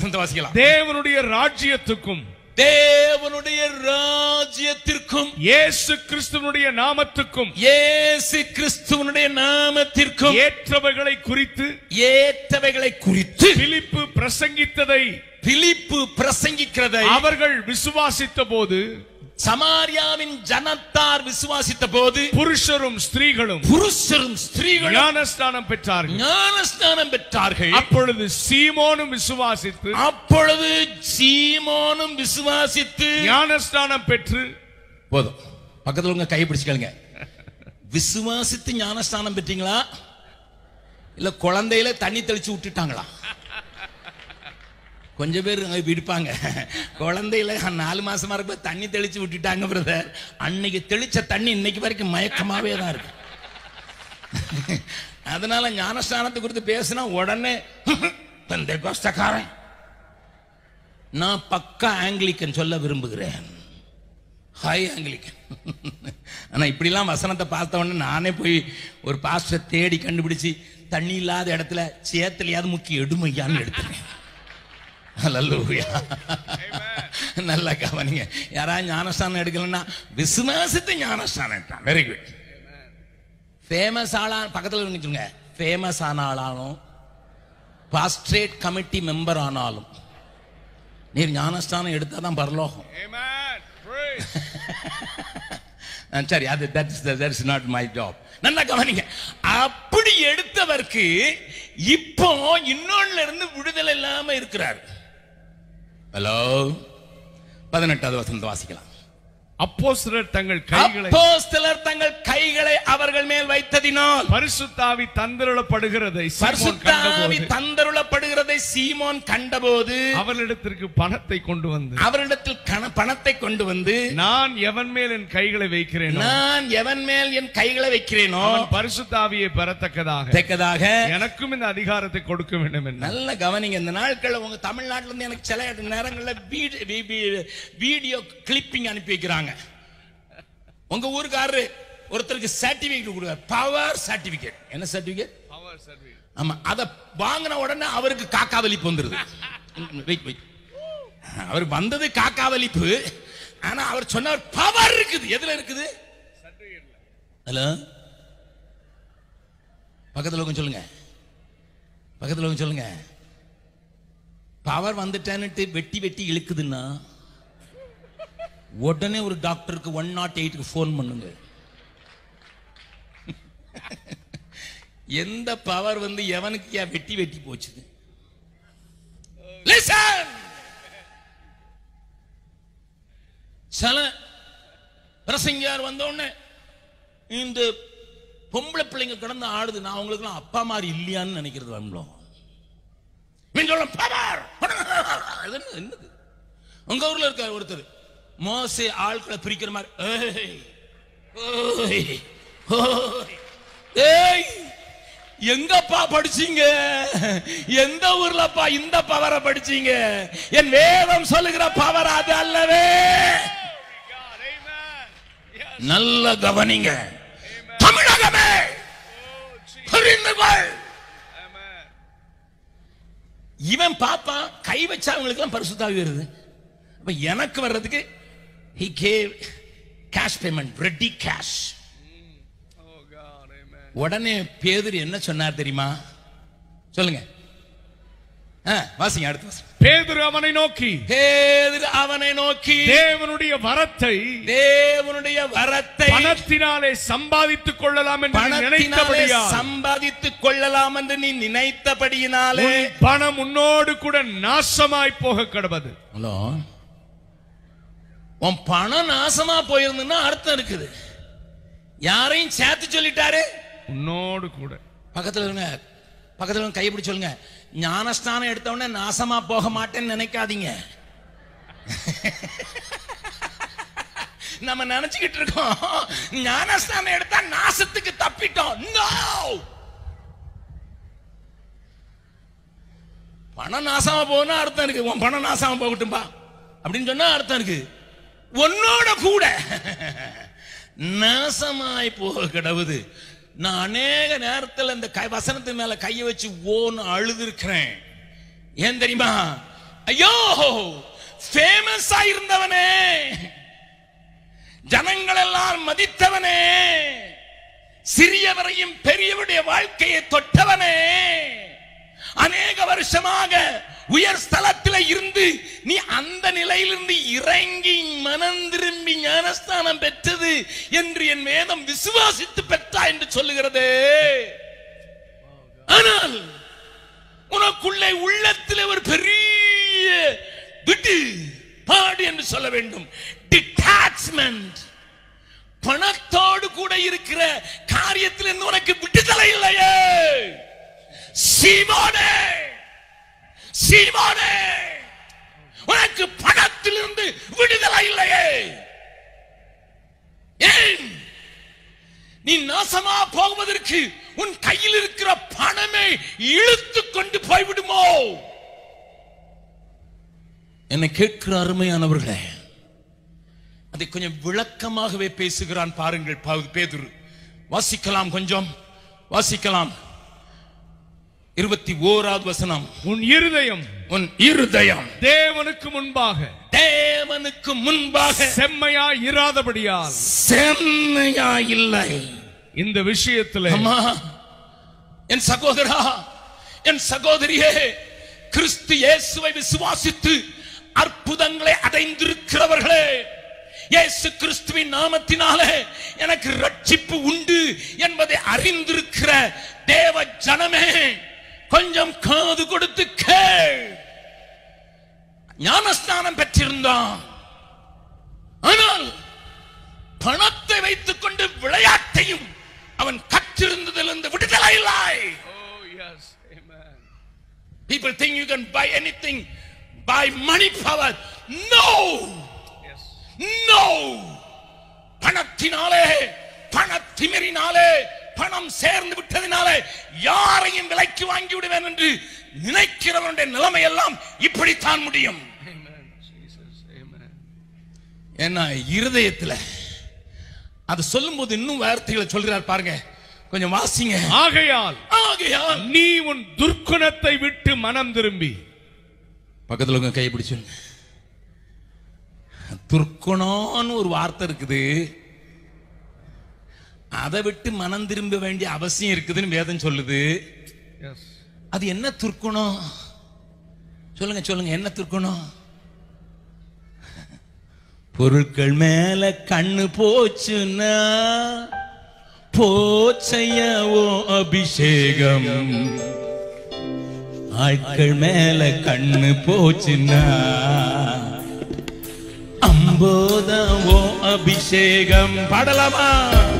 வசனத்தை வாசிக்கலாம் தேவனுடைய ராஜ்யத்துக்கும் தேவனுடைய ராஜ்யத்திற்கும் இயேசு கிறிஸ்துவனுடைய நாமத்துக்கும் இயேசு கிறிஸ்துவனுடைய நாமத்திற்கும் ஏற்றவைகளை குறித்து ஏற்றவைகளை குறித்து பிலிப்பு பிரசங்கித்ததை பிலிப்பு பிரசங்கிக்கிறதை அவர்கள் விசுவாசித்த போது சமாரியாவின் ஜனத்தார் விசுவாசித்த போது புருஷரும் ஸ்திரீகளும் புருஷரும் ஸ்திரீகளும் ஞானஸ்தானம் பெற்றார்கள் ஞானஸ்நானம் பெற்றார்கள் அப்பொழுது சீமோனும் விசுவாசித்து அப்பொழுது சீமோனும் விசுவாசித்து ஞானஸ்தானம் பெற்று போதும் பக்கத்துல உங்க கை பிடிச்சுக்கலுங்க விசுவாசித்து ஞானஸ்தானம் பெற்றீங்களா இல்ல குழந்தையில தண்ணி தெளிச்சு விட்டுட்டாங்களா கொஞ்சம் பேர் அங்க விடுப்பாங்க குழந்தையில நாலு மாசமா இருக்க தண்ணி தெளிச்சு விட்டுட்டாங்க பிரதர் அன்னைக்கு தெளிச்ச தண்ணி இன்னைக்கு வரைக்கும் மயக்கமாவே தான் இருக்கு அதனால ஞானஸ்தானத்தை குறித்து பேசினா உடனே தந்தை கோஷ்டக்காரன் நான் பக்கா ஆங்கிலிக்கன் சொல்ல விரும்புகிறேன் ஹாய் ஆங்கிலிக்கன் ஆனா இப்படிலாம் வசனத்தை பார்த்த உடனே நானே போய் ஒரு பாஸ்டர் தேடி கண்டுபிடிச்சு தண்ணி இல்லாத இடத்துல சேத்துலையாவது முக்கிய எடுமையான்னு எடுத்துறேன் ஹalleluya நல்லா கவனிங்க யாராவது ஞானஸ்தானம் எடுக்கலன்னா விசுவாசித்து ஞானஸ்தானம் எடுத்தான் வெரி குட் ஃபேமஸ் ஆளா பக்கத்துல இருந்துச்சுங்க ஃபேமஸ் ஆன ஆளாலும் பாஸ்ட்ரேட் கமிட்டி மெம்பர் ஆனாலும் நீர் ஞானஸ்தானம் எடுத்தா தான் பரலோகம் Amen. Praise. ஆ, சரி அது that's that's not my job நல்லா கவனிங்க அப்படி எடுத்தவருக்கு இப்போ இன்னொன்னுல இருந்து விடுதலை இல்லாம இருக்கிறார் ஹலோ பதினெட்டாவது வசனத்தை வாசிக்கலாம் அப்போஸ்தலர் தங்கள் கைகளை அப்போஸ்தலர் தங்கள் கைகளை அவர்கள் மேல் வைத்ததினால் பரிசுத்தாவி தந்திரப்படுகிறதை சீமோன் பரிசுத்தாவி கண்டபோது தந்தருளப்படுகிறதை சீமோன் கண்டபோது அவர்களிடத்திற்கு பணத்தை கொண்டு வந்து அவரிடத்தில் கண- பணத்தை கொண்டு வந்து நான் எவன் மேல் என் கைகளை வைக்கிறேனோ நான் எவன் மேல் என் கைகளை வைக்கிறேனோ அவன் பரிசுத்தாவியை பெறத்தக்கதாக தக்கதாக எனக்கும் இந்த அதிகாரத்தை கொடுக்க வேண்டும் என்ன நல்ல கவனிங்க இந்த நாட்கள்ல உங்க தமிழ்நாட்டுல இருந்து எனக்கு சில நேரங்கள்ல வீடு- வீ- வீ- வீடியோ கிளிப்பிங் அனுப்பி வைக்கிறாங்க உங்க ஊருக்காரரு ஒருத்தருக்கு சர்டிபிகேட் கொடுக்குறாரு பவர் சர்டிபிகேட் என்ன சர்டிபிகேட் ஆமா அத வாங்கின உடனே அவருக்கு காக்கா வலிப்பு வந்துருது வெயிட் வெயிட் அவர் வந்தது காக்கா வலிப்பு ஆனா அவர் சொன்னார் பவர் இருக்குது எதுல இருக்குது ஹலோ பக்கத்துல கொஞ்சம் சொல்லுங்க பக்கத்துல கொஞ்சம் சொல்லுங்க பவர் வந்துட்டேன்னுட்டு வெட்டி வெட்டி இழுக்குதுன்னா உடனே ஒரு டாக்டருக்கு ஒன் நாட் எயிட்டுக்கு ஃபோன் பண்ணுங்க எந்த பவர் வந்து எவனுக்கு ஏன் வெட்டி வெட்டி போச்சுது Listen! சில பிரசங்கியார் வந்த உடனே இந்த பொம்பளை பிள்ளைங்க கிடந்து ஆடுது நான் அவங்களுக்குலாம் அப்பா மாதிரி இல்லையான்னு நினைக்கிறது வம்பளம் இவன் சொல்ல பவர் இது என்ன- என்னது உங்க ஊர்ல இருக்கார் ஒருத்தர் மோசே ஆட்களை பிரிக்கிற மாதிரி ஏய், ஓய், ஓய், ஏய் எங்கப்பா படிச்சீங்க எந்த ஊர்லப்பா இந்த பவரை படிச்சீங்க என் வேதம் சொல்லுகிற பவர் அது அல்லவே நல்ல கவனிங்க தமிழகமே புரிந்து கொள் இவன் பாப்பான் கை வச்சவங்களுக்கு எல்லாம் பரிசுத்தாவி வருது அப்ப எனக்கு வர்றதுக்கு he gave cash payment ready cash உடனே பேதுரு என்ன சொன்னார் தெரியுமா சொல்லுங்க ஆ, வாசிங்க அடுத்து வாசிங்க. பேதுரு அவனை நோக்கி பேதுரு அவனை நோக்கி தேவனுடைய வரத்தை தேவனுடைய வரத்தை பணத்தினாலே சம்பாதித்துக் கொள்ளலாம் என்று நீ பணத்தினாலே நினைத்தபடியா சம்பாதித்துக் கொள்ளலாம் என்று நீ நினைத்தபடியினாலே உன் பணம் உன்னோடு கூட நாசமாய் போக கடவது ஹலோ உன் பணம் நாசமா போயிருந்துன்னா அர்த்தம் இருக்குது யாரையும் சேர்த்து சொல்லிட்டாரு உன்னோடு கூட பக்கத்துல இருங்க பக்கத்துல இருங்க கையை பிடிச்சு சொல்லுங்க ஞானஸ்தானம் எடுத்த உடனே நாசமா போக மாட்டேன்னு நினைக்காதீங்க நம்ம நினைச்சுக்கிட்டு இருக்கோம் ஞானஸ்தானம் எடுத்தா நாசத்துக்கு தப்பிட்டோம் No! பணம் நாசமா போகும்னா அர்த்தம் இருக்கு உன் பணம் நாசமா போகட்டும்பா அப்படின்னு சொன்னா அர்த்தம் இருக்கு உன்னோட கூட நாசமாய் போக கிடவுது நான் அநேக நேரத்தில் இந்த கை வசனத்து மேல கையை வச்சு ஓன்னு அழுது இருக்கிறேன் ஏன் தெரியுமா ஐயோ ஃபேமஸ் இருந்தவனே ஜனங்கள் எல்லாம் மதித்தவனே சிறியவரையும் பெரியவருடைய வாழ்க்கையை தொட்டவனே அநேக வருஷமாக உயர் ஸ்தலத்தில் இருந்து நீ அந்த நிலையிலிருந்து இறங்கி மனம் திரும்பி ஞானஸ்தானம் பெற்றது என்று என் வேதம் விசுவாசித்து பெற்றா என்று சொல்லுகிறது ஆனால் உனக்குள்ளே உள்ளத்தில் ஒரு பெரிய விட்டு பாடு என்று சொல்ல வேண்டும் டிட்டாச்மெண்ட் பணத்தோடு கூட இருக்கிற காரியத்தில் இருந்து உனக்கு விடுதலை இல்லையே சீமானே சீமானே உனக்கு பணத்திலிருந்து விடுதலை இல்லையே ஏன் நீ நாசமா போவதற்கு உன் கையில் இருக்கிற பணமே இழுத்து கொண்டு போய்விடுமோ என்னை கேட்கிற அருமையானவர்களே அதை கொஞ்சம் விளக்கமாகவே பேசுகிறான் பாருங்கள் பா- பேதுரு வாசிக்கலாம் கொஞ்சம் வாசிக்கலாம் இருபத்தி ஓராவது வசனம் உன் இருதயம் உன் இருதயம் தேவனுக்கு முன்பாக தேவனுக்கு முன்பாக செம்மையா இராதபடியால் செம்மையா இல்லை இந்த விஷயத்துல அம்மா என் சகோதரா என் சகோதரியே கிறிஸ்து இயேசுவை விசுவாசித்து அற்புதங்களை அடைந்திருக்கிறவர்களே இயேசு கிறிஸ்துவின் நாமத்தினாலே எனக்கு ரட்சிப்பு உண்டு என்பதை அறிந்திருக்கிற தேவ ஜனமே கொஞ்சம் காது கொடுத்து கேள் ஞானஸ்நானம் பெற்றிருந்தான் ஆனால் பணத்தை வைத்துக் கொண்டு விளையாட்டையும் அவன் கற்றிருந்ததிலிருந்து விடுதலை இல்லை People think you can buy anything by money power. No! No! பணத்தினாலே பணத்திமிரினாலே பணம் சேர்ந்து விட்டதினாலே யாரையும் விலைக்கு வாங்கி விடுவேன் என்று நினைக்கிறவனுடைய நிலைமை எல்லாம் இப்படித்தான் முடியும் ஏன்னா இருதயத்துல அது சொல்லும்போது இன்னும் வார்த்தைகளை சொல்றார் பாருங்க கொஞ்சம் வாசிங்க ஆகையால் ஆகையால் நீ உன் துர்க்குணத்தை விட்டு மனம் திரும்பி பக்கத்துல உங்க கையை பிடிச்சு துர்க்குணம்னு ஒரு வார்த்தை இருக்குது அதை விட்டு மனம் திரும்ப வேண்டிய அவசியம் இருக்குதுன்னு வேதம் சொல்லுது அது என்ன துர்க்குணம் சொல்லுங்க சொல்லுங்க என்ன துர்க்குணம் பொருட்கள் மேல கண்ணு போச்சுன்னா போச்சையவோ அபிஷேகம் ஆட்கள் மேல கண்ணு போச்சுன்னா அம்போதவோ அபிஷேகம் பாடலாமா